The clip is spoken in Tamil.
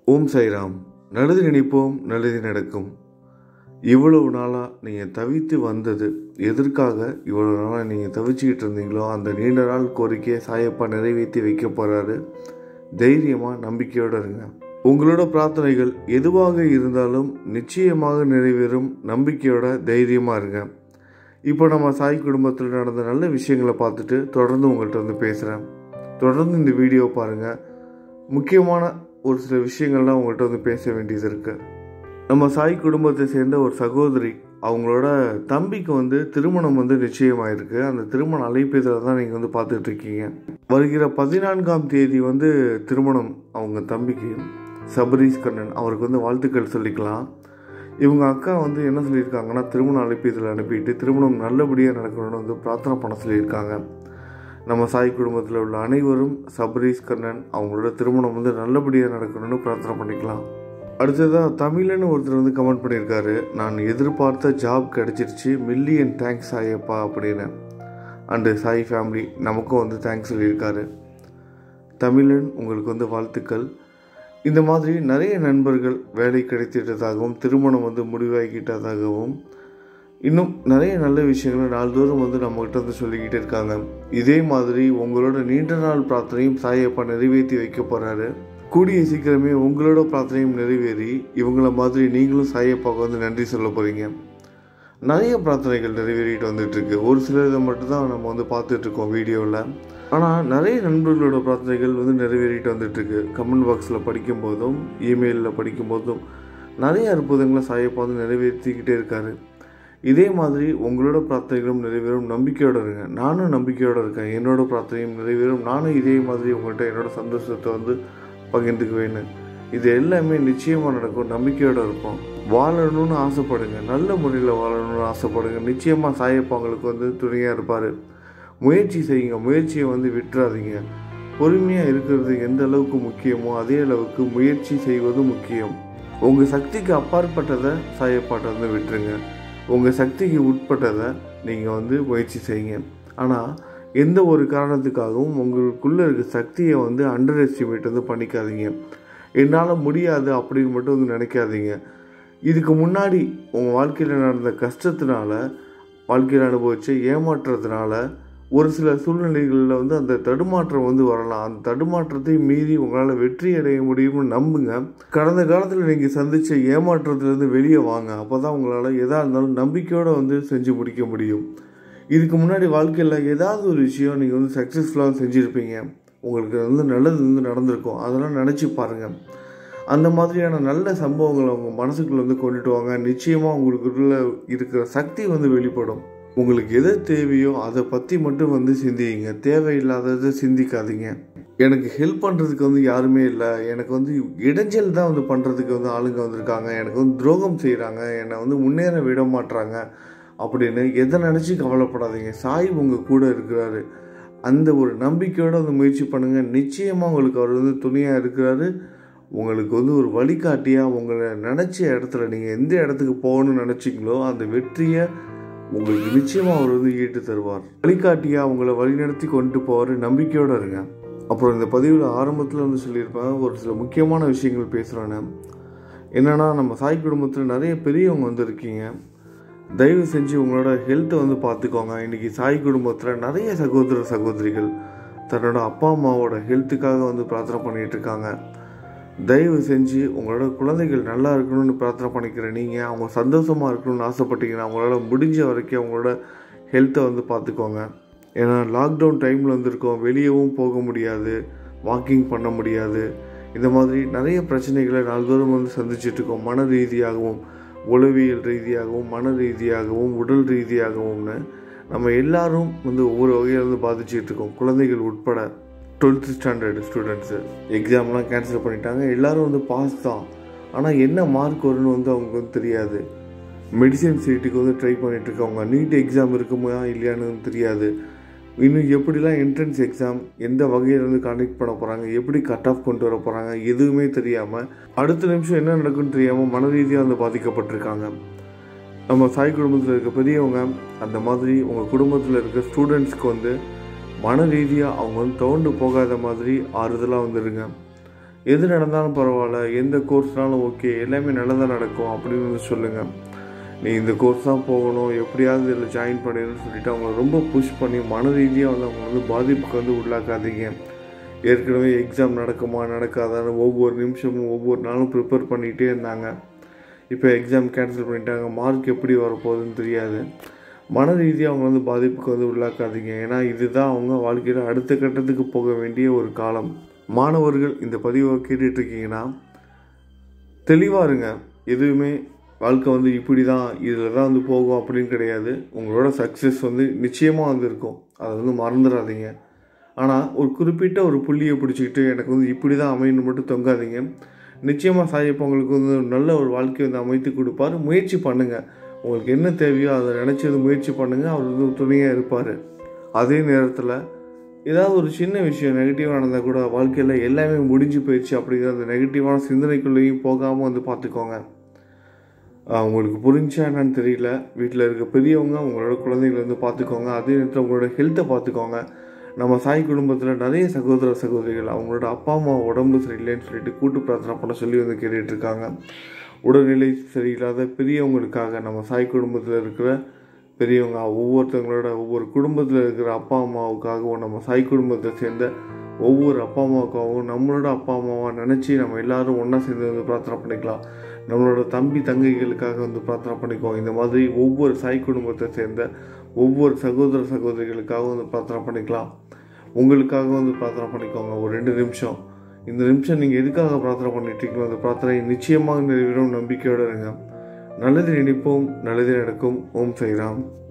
ஓம் சைராம் நல்லது நினைப்போம் நல்லது நடக்கும் இவ்வளவு நாளாக நீங்கள் தவித்து வந்தது எதற்காக இவ்வளவு நாளாக நீங்கள் தவிச்சுக்கிட்டு இருந்தீங்களோ அந்த நீண்ட நாள் கோரிக்கையை சாயப்பா நிறைவேற்றி வைக்க போகிறாரு தைரியமாக நம்பிக்கையோடு இருங்க உங்களோட பிரார்த்தனைகள் எதுவாக இருந்தாலும் நிச்சயமாக நிறைவேறும் நம்பிக்கையோட தைரியமாக இருங்க இப்போ நம்ம சாய் குடும்பத்தில் நடந்த நல்ல விஷயங்களை பார்த்துட்டு தொடர்ந்து உங்கள்கிட்ட வந்து பேசுகிறேன் தொடர்ந்து இந்த வீடியோ பாருங்கள் முக்கியமான ஒரு சில விஷயங்கள்லாம் உங்கள்கிட்ட வந்து பேச வேண்டியது இருக்குது நம்ம சாய் குடும்பத்தை சேர்ந்த ஒரு சகோதரி அவங்களோட தம்பிக்கு வந்து திருமணம் வந்து நிச்சயமாயிருக்கு அந்த திருமண அழைப்பிதழை தான் நீங்கள் வந்து பார்த்துட்டு இருக்கீங்க வருகிற பதினான்காம் தேதி வந்து திருமணம் அவங்க தம்பிக்கு சபரீஷ் கண்ணன் அவருக்கு வந்து வாழ்த்துக்கள் சொல்லிக்கலாம் இவங்க அக்கா வந்து என்ன சொல்லியிருக்காங்கன்னா திருமண அழைப்பிதழ் அனுப்பிட்டு திருமணம் நல்லபடியாக நடக்கணும்னு வந்து பிரார்த்தனை பண்ண சொல்லியிருக்காங்க நம்ம சாய் குடும்பத்தில் உள்ள அனைவரும் சபரீஷ் கண்ணன் அவங்களோட திருமணம் வந்து நல்லபடியாக நடக்கணும்னு பிரார்த்தனை பண்ணிக்கலாம் அடுத்ததாக தமிழன்னு ஒருத்தர் வந்து கமெண்ட் பண்ணியிருக்காரு நான் எதிர்பார்த்த ஜாப் கிடச்சிருச்சு மில்லியன் தேங்க்ஸ் ஆயப்பா அப்படின்னு அண்டு சாய் ஃபேமிலி நமக்கும் வந்து தேங்க்ஸ் சொல்லியிருக்காரு தமிழன் உங்களுக்கு வந்து வாழ்த்துக்கள் இந்த மாதிரி நிறைய நண்பர்கள் வேலை கிடைத்திட்டதாகவும் திருமணம் வந்து முடிவாகிக்கிட்டதாகவும் இன்னும் நிறைய நல்ல விஷயங்களை நாள்தோறும் வந்து நம்மகிட்ட வந்து சொல்லிக்கிட்டே இருக்காங்க இதே மாதிரி உங்களோட நீண்ட நாள் பிரார்த்தனையும் சாயப்பா நிறைவேற்றி வைக்க போகிறாரு கூடிய சீக்கிரமே உங்களோட பிரார்த்தனையும் நிறைவேறி இவங்கள மாதிரி நீங்களும் சாயப்பாவுக்கு வந்து நன்றி சொல்ல போகிறீங்க நிறைய பிரார்த்தனைகள் நிறைவேறிட்டு வந்துட்டு இருக்கு ஒரு சில இதை மட்டும்தான் நம்ம வந்து பார்த்துட்டு இருக்கோம் வீடியோவில் ஆனால் நிறைய நண்பர்களோட பிரார்த்தனைகள் வந்து நிறைவேறிட்டு வந்துட்டு இருக்கு கமெண்ட் பாக்ஸில் படிக்கும்போதும் இமெயிலில் படிக்கும்போதும் நிறைய அற்புதங்களை சாயப்பா வந்து நிறைவேற்றிக்கிட்டே இருக்காரு இதே மாதிரி உங்களோட பிரார்த்தனைகளும் நிறைவேறும் நம்பிக்கையோடு இருங்க நானும் நம்பிக்கையோடு இருக்கேன் என்னோட பிரார்த்தனையும் நிறைவேறும் நானும் இதே மாதிரி உங்கள்கிட்ட என்னோட சந்தோஷத்தை வந்து பகிர்ந்துக்குவேன்னு இது எல்லாமே நிச்சயமாக நடக்கும் நம்பிக்கையோடு இருப்போம் வாழணும்னு ஆசைப்படுங்க நல்ல முறையில் வாழணும்னு ஆசைப்படுங்க நிச்சயமாக சாயப்பாங்களுக்கு வந்து துணையாக இருப்பார் முயற்சி செய்யுங்க முயற்சியை வந்து விட்டுறாதீங்க பொறுமையாக இருக்கிறது எந்த அளவுக்கு முக்கியமோ அதே அளவுக்கு முயற்சி செய்வது முக்கியம் உங்கள் சக்திக்கு அப்பாற்பட்டதை சாயப்பாட்டை வந்து விட்டுருங்க உங்கள் சக்திக்கு உட்பட்டதை நீங்கள் வந்து முயற்சி செய்யுங்க ஆனால் எந்த ஒரு காரணத்துக்காகவும் உங்களுக்குள்ளே இருக்க சக்தியை வந்து அண்டர் எஸ்டிமேட் வந்து பண்ணிக்காதீங்க என்னால் முடியாது அப்படின்னு மட்டும் வந்து நினைக்காதீங்க இதுக்கு முன்னாடி உங்கள் வாழ்க்கையில் நடந்த கஷ்டத்தினால வாழ்க்கையில் அனுபவித்த ஏமாற்றத்தினால ஒரு சில சூழ்நிலைகளில் வந்து அந்த தடுமாற்றம் வந்து வரலாம் அந்த தடுமாற்றத்தை மீறி உங்களால் வெற்றி அடைய முடியும்னு நம்புங்க கடந்த காலத்தில் நீங்கள் சந்தித்த ஏமாற்றத்திலேருந்து வெளியே வாங்க அப்போ தான் உங்களால் எதாக இருந்தாலும் நம்பிக்கையோடு வந்து செஞ்சு முடிக்க முடியும் இதுக்கு முன்னாடி வாழ்க்கையில் ஏதாவது ஒரு விஷயம் நீங்கள் வந்து சக்ஸஸ்ஃபுல்லாக செஞ்சுருப்பீங்க உங்களுக்கு வந்து நல்லது வந்து நடந்திருக்கும் அதெல்லாம் நினச்சி பாருங்கள் அந்த மாதிரியான நல்ல சம்பவங்களை உங்கள் மனசுக்குள்ளே வந்து கொண்டுட்டு வாங்க நிச்சயமாக உங்களுக்குள்ள இருக்கிற சக்தி வந்து வெளிப்படும் உங்களுக்கு எது தேவையோ அதை பற்றி மட்டும் வந்து சிந்திங்க தேவையில்லாததை சிந்திக்காதீங்க எனக்கு ஹெல்ப் பண்ணுறதுக்கு வந்து யாருமே இல்லை எனக்கு வந்து இடைஞ்சல் தான் வந்து பண்ணுறதுக்கு வந்து ஆளுங்க வந்திருக்காங்க எனக்கு வந்து துரோகம் செய்கிறாங்க என்னை வந்து முன்னேற விட மாட்டுறாங்க அப்படின்னு எதை நினச்சி கவலைப்படாதீங்க சாய் உங்கள் கூட இருக்கிறாரு அந்த ஒரு நம்பிக்கையோடு வந்து முயற்சி பண்ணுங்கள் நிச்சயமாக உங்களுக்கு அவர் வந்து துணையாக இருக்கிறாரு உங்களுக்கு வந்து ஒரு வழிகாட்டியாக உங்களை நினச்ச இடத்துல நீங்கள் எந்த இடத்துக்கு போகணும்னு நினச்சிங்களோ அந்த வெற்றியை உங்களுக்கு நிச்சயமாக அவர் வந்து ஈட்டு தருவார் வழிகாட்டியாக உங்களை வழிநடத்தி கொண்டு போவார் நம்பிக்கையோடு இருங்க அப்புறம் இந்த பதிவில் ஆரம்பத்தில் வந்து சொல்லியிருப்பேன் ஒரு சில முக்கியமான விஷயங்கள் பேசுகிறேன்னு என்னென்னா நம்ம சாய் குடும்பத்தில் நிறைய பெரியவங்க வந்து இருக்கீங்க தயவு செஞ்சு உங்களோட ஹெல்த்தை வந்து பார்த்துக்கோங்க இன்றைக்கி சாய் குடும்பத்தில் நிறைய சகோதர சகோதரிகள் தன்னோட அப்பா அம்மாவோட ஹெல்த்துக்காக வந்து பிரார்த்தனை பண்ணிகிட்டு இருக்காங்க தயவு செஞ்சு உங்களோட குழந்தைகள் நல்லா இருக்கணும்னு பிரார்த்தனை பண்ணிக்கிற நீங்கள் அவங்க சந்தோஷமாக இருக்கணும்னு ஆசைப்பட்டீங்கன்னா அவங்களால முடிஞ்ச வரைக்கும் அவங்களோட ஹெல்த்தை வந்து பார்த்துக்கோங்க ஏன்னா லாக்டவுன் டைமில் வந்திருக்கோம் வெளியவும் போக முடியாது வாக்கிங் பண்ண முடியாது இந்த மாதிரி நிறைய பிரச்சனைகளை நாள்தோறும் வந்து சந்திச்சிட்ருக்கோம் மன ரீதியாகவும் உளவியல் ரீதியாகவும் மன ரீதியாகவும் உடல் ரீதியாகவும்னு நம்ம எல்லாரும் வந்து ஒவ்வொரு வகையில் வந்து பாதிச்சுட்டு இருக்கோம் குழந்தைகள் உட்பட டுவெல்த்து ஸ்டாண்டர்டு ஸ்டூடெண்ட்ஸு எக்ஸாம்லாம் கேன்சல் பண்ணிட்டாங்க எல்லோரும் வந்து பாஸ் தான் ஆனால் என்ன மார்க் வரும்னு வந்து அவங்களுக்கு வந்து தெரியாது மெடிசன் சீட்டுக்கு வந்து ட்ரை பண்ணிட்டு இருக்கவங்க நீட் எக்ஸாம் இருக்குமா இல்லையான்னு தெரியாது இன்னும் எப்படிலாம் என்ட்ரன்ஸ் எக்ஸாம் எந்த வகையில் வந்து கண்டக்ட் பண்ண போகிறாங்க எப்படி கட் ஆஃப் கொண்டு வர போகிறாங்க எதுவுமே தெரியாமல் அடுத்த நிமிஷம் என்ன நடக்குன்னு தெரியாமல் மன ரீதியாக வந்து பாதிக்கப்பட்டிருக்காங்க நம்ம சாய் குடும்பத்தில் இருக்க பெரியவங்க அந்த மாதிரி உங்கள் குடும்பத்தில் இருக்க ஸ்டூடெண்ட்ஸ்க்கு வந்து மன ரீதியாக அவங்க வந்து தோண்டு போகாத மாதிரி ஆறுதலாக வந்துடுங்க எது நடந்தாலும் பரவாயில்ல எந்த கோர்ஸ்னாலும் ஓகே எல்லாமே நல்லதாக நடக்கும் அப்படின்னு வந்து சொல்லுங்கள் நீ இந்த கோர்ஸ் தான் போகணும் எப்படியாவது இதில் ஜாயின் பண்ணிடுன்னு சொல்லிட்டு அவங்கள ரொம்ப புஷ் பண்ணி மன ரீதியாக வந்து அவங்க வந்து பாதிப்புக்கு வந்து உள்ளாக்காதீங்க ஏற்கனவே எக்ஸாம் நடக்குமா நடக்காதான்னு ஒவ்வொரு நிமிஷமும் ஒவ்வொரு நாளும் ப்ரிப்பேர் பண்ணிகிட்டே இருந்தாங்க இப்போ எக்ஸாம் கேன்சல் பண்ணிட்டாங்க மார்க் எப்படி வரப்போகுதுன்னு தெரியாது மன ரீதியாக அவங்க வந்து பாதிப்புக்கு வந்து உள்ளாக்காதீங்க ஏன்னா இதுதான் அவங்க வாழ்க்கையில் அடுத்த கட்டத்துக்கு போக வேண்டிய ஒரு காலம் மாணவர்கள் இந்த பதிவை கேட்டுட்டு இருக்கீங்கன்னா தெளிவாக இருங்க எதுவுமே வாழ்க்கை வந்து இப்படி தான் இதில் தான் வந்து போகும் அப்படின்னு கிடையாது உங்களோட சக்ஸஸ் வந்து நிச்சயமாக வந்து இருக்கும் அதை வந்து மறந்துடாதீங்க ஆனால் ஒரு குறிப்பிட்ட ஒரு புள்ளியை பிடிச்சிக்கிட்டு எனக்கு வந்து இப்படி தான் அமையணும் மட்டும் தொங்காதீங்க நிச்சயமாக சாயப்பா உங்களுக்கு வந்து ஒரு நல்ல ஒரு வாழ்க்கையை வந்து அமைத்து கொடுப்பார் முயற்சி பண்ணுங்கள் உங்களுக்கு என்ன தேவையோ அதை நினச்சது முயற்சி பண்ணுங்கள் அவர் வந்து துணையாக இருப்பார் அதே நேரத்தில் ஏதாவது ஒரு சின்ன விஷயம் நெகட்டிவாக நடந்தால் கூட வாழ்க்கையில் எல்லாமே முடிஞ்சு போயிடுச்சு அப்படிங்கிற அந்த நெகட்டிவான சிந்தனைக்குள்ளேயும் போகாமல் வந்து பார்த்துக்கோங்க ஆஹ் உங்களுக்கு புரிஞ்சா என்னன்னு தெரியல வீட்டில் இருக்க பெரியவங்க உங்களோட குழந்தைகளை வந்து பார்த்துக்கோங்க அதே நேரத்தில் உங்களோட ஹெல்த்தை பார்த்துக்கோங்க நம்ம சாய் குடும்பத்தில் நிறைய சகோதர சகோதரிகள் அவங்களோட அப்பா அம்மா உடம்பு சரியில்லைன்னு சொல்லிட்டு கூட்டு பிரார்த்தனை பண்ண சொல்லி வந்து கேட்டுட்டு இருக்காங்க உடல்நிலை சரியில்லாத பெரியவங்களுக்காக நம்ம சாய் குடும்பத்தில் இருக்கிற பெரியவங்க ஒவ்வொருத்தவங்களோட ஒவ்வொரு குடும்பத்தில் இருக்கிற அப்பா அம்மாவுக்காகவும் நம்ம சாய் குடும்பத்தை சேர்ந்த ஒவ்வொரு அப்பா அம்மாவுக்காகவும் நம்மளோட அப்பா அம்மாவை நினச்சி நம்ம எல்லாரும் ஒன்றா சேர்ந்து வந்து பிரார்த்தனை பண்ணிக்கலாம் நம்மளோட தம்பி தங்கைகளுக்காக வந்து பிரார்த்தனை பண்ணிக்குவோம் இந்த மாதிரி ஒவ்வொரு சாய் குடும்பத்தை சேர்ந்த ஒவ்வொரு சகோதர சகோதரிகளுக்காக வந்து பிரார்த்தனை பண்ணிக்கலாம் உங்களுக்காக வந்து பிரார்த்தனை பண்ணிக்கோங்க ஒரு ரெண்டு நிமிஷம் இந்த நிமிஷம் நீங்கள் எதுக்காக பிரார்த்தனை பண்ணிட்டு இருக்கீங்களோ அந்த பிரார்த்தனை நிச்சயமாக நிறைவேறும் நம்பிக்கையோடு இருங்க நல்லது நினைப்போம் நல்லது நடக்கும் ஓம் சைராம்